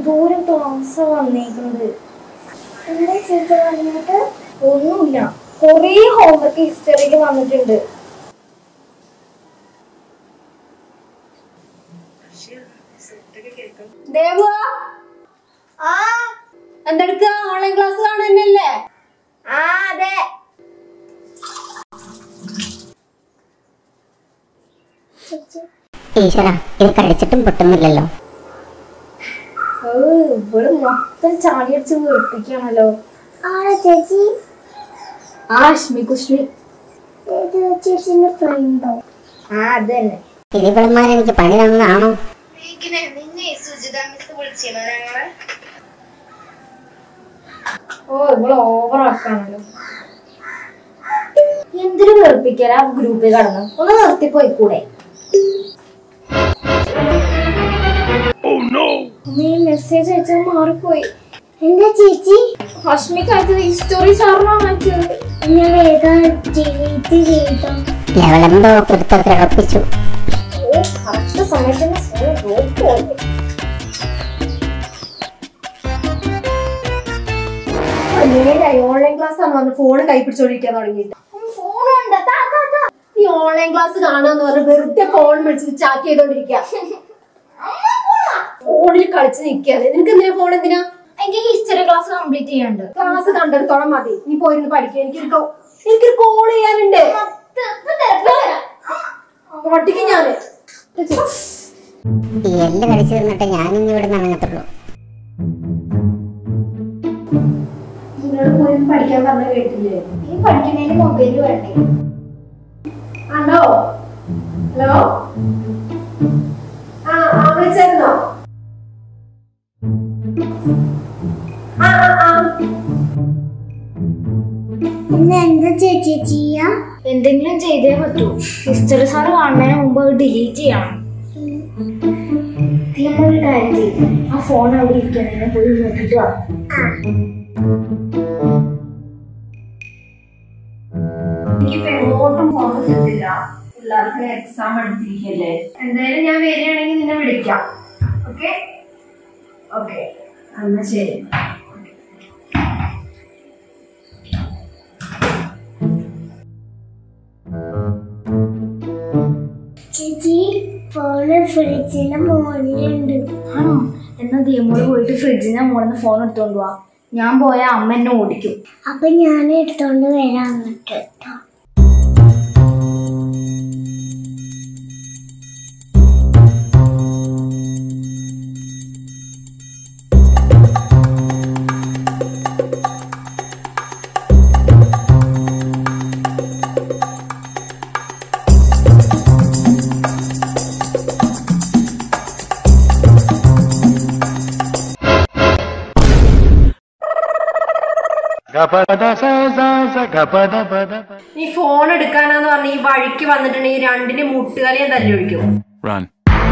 എന്തോരം ക്ലാസ് വന്നേക്കുന്നത് എന്താ ചേച്ചി പറഞ്ഞിട്ട് ഒന്നുമില്ല കൊറേ ഹോംവർക്ക് ഹിസ്റ്ററിയിൽ വന്നിട്ടുണ്ട് ദേവു ആ എന്തെടുക്ക ഓൺലൈൻ ക്ലാസ് കാണുന്നല്ലേ ആ അതെ ഈശ്വര ഇത് കഴിച്ചിട്ടും പൊട്ടുന്നില്ലല്ലോ ഓ ഇവള് മൊത്തം ചാടിയടിച്ച് വീർപ്പിക്കാണല്ലോ ആരാ ചേച്ചി ആ അശ്മി കുശ്മി ഏത് ചേച്ചിന്റെ ഫ്രണ്ടോ ആ അത് തന്നെ ഇതിവിളന്മാർ എനിക്ക് പണി തന്നതാണോ ഓ ഇവള് ഓവർ ആക്കാണല്ലോ എന്തൊരു വെറുപ്പിക്കലാ ഗ്രൂപ്പിൽ കടന്ന് ഒന്ന് നിർത്തി പോയിക്കൂടെ നീ മെസ്സേജ് അയച്ചത് മാറിപ്പോയി എന്താ ചേച്ചി അശ്മിക്ക് അയച്ചത് ഹിസ്റ്ററി സാറിനാണ് അയച്ചത് ഞാൻ വേഗം ഡിലീറ്റ് ചെയ്തോ ലെവലെന്തോ കുരുത്തത്തിൽ ഉറപ്പിച്ചു ഓ കറക്റ്റ് സമയത്ത് തന്നെ phone drop പോയി. ഓൺലൈൻ ക്ലാസ് ആണ് പറഞ്ഞ് ഫോൺ കൈ പിടിച്ചോണ്ടിരിക്കാൻ തുടങ്ങിയിട്ട് ഫോണുണ്ട് താ, താ, താ. ഈ ഓൺലൈൻ ക്ലാസ് കാണാന്ന് പറഞ്ഞ് വെറുതെ ഫോൺ വിളിച്ച് ചാറ്റ് ചെയ്തോണ്ടിരിക്കുക ഫോണിൽ കളിച്ച് നിൽക്കാണ് നിനക്ക് എന്തിനാ ഫോൺ എന്തിനാ എനിക്ക് ഹിസ്റ്ററി ക്ലാസ് കംപ്ലീറ്റ് ചെയ്യാണ്ട് ക്ലാസ് കണ്ടെടുത്തോളം മതി നീ പോയിരുന്നു പഠിക്കുക എനിക്കൊരു കോ- എനിക്കൊരു കോൾ ചെയ്യാനുണ്ട് ഒട്ടിക്ക് ഞാന് ഈ എല്ല് കടിച്ചു തിന്നിട്ട് ഞാനിന്ന് ഇവിടെ നനങ്ങത്തുള്ളൂ നിന്നോട് പോയിരുന്നു പഠിക്കാൻ പറഞ്ഞ കേട്ടില്ലേ ഈ പഠിക്കുന്നതിന് മൊബൈൽ വേണ്ടേ ഹലോ ഹലോ ആ ആ വിളിച്ചായിരുന്നോ ആ ആ ആ ഇന്ന് എന്താ ചേച്ചി ചെയ്യാ എന്തെങ്കിലും ചെയ്തേ പറ്റൂ ഹിസ്റ്ററി സാർ കാണുന്നതിന് മുമ്പ് അത് ഡിലീറ്റ് ചെയ്യണം നീ നമ്മളൊരു കാര്യം ചെയ്യും ആ ഫോൺ അവിടെ ഇരിക്കുന്നതിനെ പോയി നോക്കിട്ട് വാ എനിക്കിപ്പോ എങ്ങോട്ടും പോകാൻ പറ്റത്തില്ല പിള്ളേർക്ക് എക്സാം എടുത്തിരിക്കല്ലേ എന്തായാലും ഞാൻ വരികയാണെങ്കിൽ നിന്നെ വിളിക്കാം ഓക്കെ ഓക്കെ എന്നാ ശരി ചേച്ചി ഫോണ് ഫ്രിഡ്ജിന്റെ മുകളിലുണ്ട് ആണോ എന്നാ ദിയമോള് പോയിട്ട് ഫ്രിഡ്ജിന്റെ മുകളിൽ നിന്ന് ഫോൺ എടുത്തോണ്ട് വാ ഞാൻ പോയാൽ അമ്മ എന്നെ ഓടിക്കും അപ്പൊ ഞാൻ എടുത്തോണ്ട് വരാം അങ്ങോട്ട് ട്ടോ. നീ ഫോൺ എടുക്കാനാന്ന് പറഞ്ഞ് ഈ വഴിക്ക് വന്നിട്ടുണ്ടെങ്കിൽ രണ്ടിന്റെ മുട്ടുകാലിയും തല്ലി ഒഴിക്കും Run.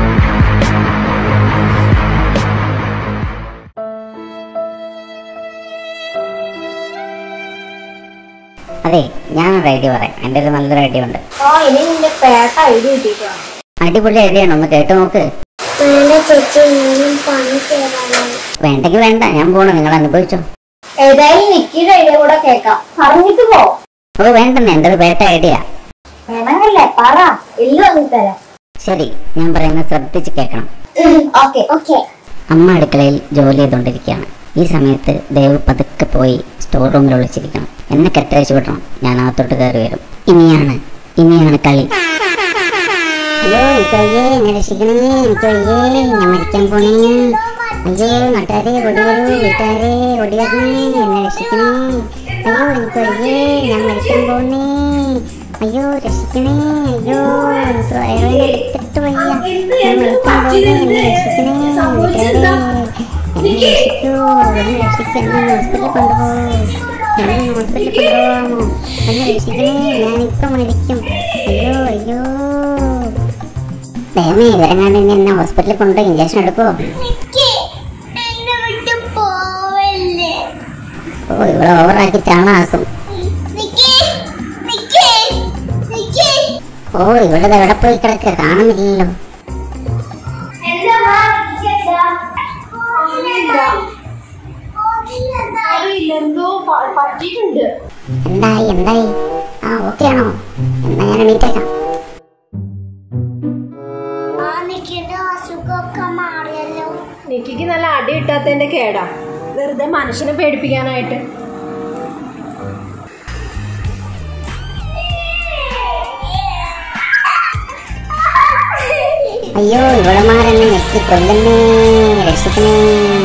അതെ ഞാൻ ഒരു ഐഡിയ പറയാം എൻ്റെ ഒരു നല്ലൊരു ഐഡിയ ഉണ്ട് ആ ഇനി നിന്റെ പേട്ട ഐഡിയ കിട്ടിയിട്ടാണ് അടിപൊളി ഐഡിയ ആണ് ഒന്ന് കേട്ട് നോക്ക് വേണ്ട ചേച്ചി ഇനിയും പണി തരാനായി വേണ്ടെങ്കിൽ വേണ്ട ഞാൻ പോണു നിങ്ങൾ അനുഭവിച്ചോ ഏതായാലും നിക്കിയുടെ ഐഡിയ കൂടെ കേക്കാം പറഞ്ഞിട്ട് പോ ഓ വേണ്ടെന്ന് എൻ്റെ ഒരു പേട്ട ഐഡിയ വേണമെന്നല്ലേ പറ എല്ലാം അങ്ങ് തരാം ശരി ഞാൻ പറയുന്നത് ശ്രദ്ധിച്ച് കേൾക്കണം ഓക്കെ ഓക്കെ അമ്മ അടുക്കളയിൽ ജോലി ചെയ്തുകൊണ്ടിരിക്കുകയാണ് ഈ സമയത്ത് ദേവ് പതുക്കെ പോയി സ്റ്റോർ റൂമിൽ ഒളിച്ചിരിക്കണം എന്നെ കെട്ടഴിച്ചു വിടണം ഞാൻ അകത്തോട്ട് കയറി വരും ഇനിയാണ് ഇനിയാണ് കളി അയ്യോ എനിക്ക് വയ്യേ എന്നെ രക്ഷിക്കണേ എനിക്ക് വയ്യേ ഞാൻ മരിക്കാൻ പോണേ അയ്യോ നാട്ടുകാരെ ഓടി വരൂ വീട്ടുകാരെ ഓടി വരണേ എന്നെ രക്ഷിക്കണേ അയ്യോ എനിക്ക് വയ്യേ ഞാൻ മരിക്കാൻ പോണേ അയ്യോ രക്ഷിക്കണേ അയ്യോ എനിക്ക് വയറുവേദന എടുത്തിട്ട് വയ്യ ഞാൻ മരിക്കാൻ പോണേ എന്നെ രക്ഷിക്കണേ വീട്ടുകാരെ എന്നെ രക്ഷിക്കൂ എന്നെ രക്ഷിക്കൂ എന്നെ ഹോസ്പിറ്റലിൽ കൊണ്ടുപോകൂ എന്നെ ഹോസ്പിറ്റലിൽ കൊണ്ടുപോകാമോ എന്നെ രക്ഷിക്കണേ ഞാനിപ്പോ മരിക്കും അയ്യോ അയ്യോ ദൈവമേ ഇവരെങ്ങാണ്ട് ഇനി എന്നെ ഹോസ്പിറ്റലിൽ കൊണ്ടുപോയി ഇഞ്ചക്ഷൻ എടുക്കുമോ എന്നെ വിട്ട് പോവല്ലേ ഓ ഇവിടെ ഓവറാക്കി ചാണാക്കും നിക്കേ നിക്കേ നിക്കേ ഓ ഇവിടെ ദേ എവിടെ പോയി കിടക്കുക കാണുന്നില്ലല്ലോ എന്താ പ- പറ്റിയിട്ടുണ്ട് എന്തായി എന്തായി ആ ഓക്കെ ആണോ എന്നാ ഞാൻ എണീറ്റേക്കാം ആ നിക്കിന്റെ അസുഖമൊക്കെ മാറിയല്ലോ നിക്കിക്ക് നല്ല അടി കിട്ടാത്തതിന്റെ കേടാ വെറുതെ മനുഷ്യനെ പേടിപ്പിക്കാനായിട്ട് അയ്യോ ഇവളുമാരെന്നെ ഞെക്കി കൊല്ലുന്നേ രക്ഷിക്കണേ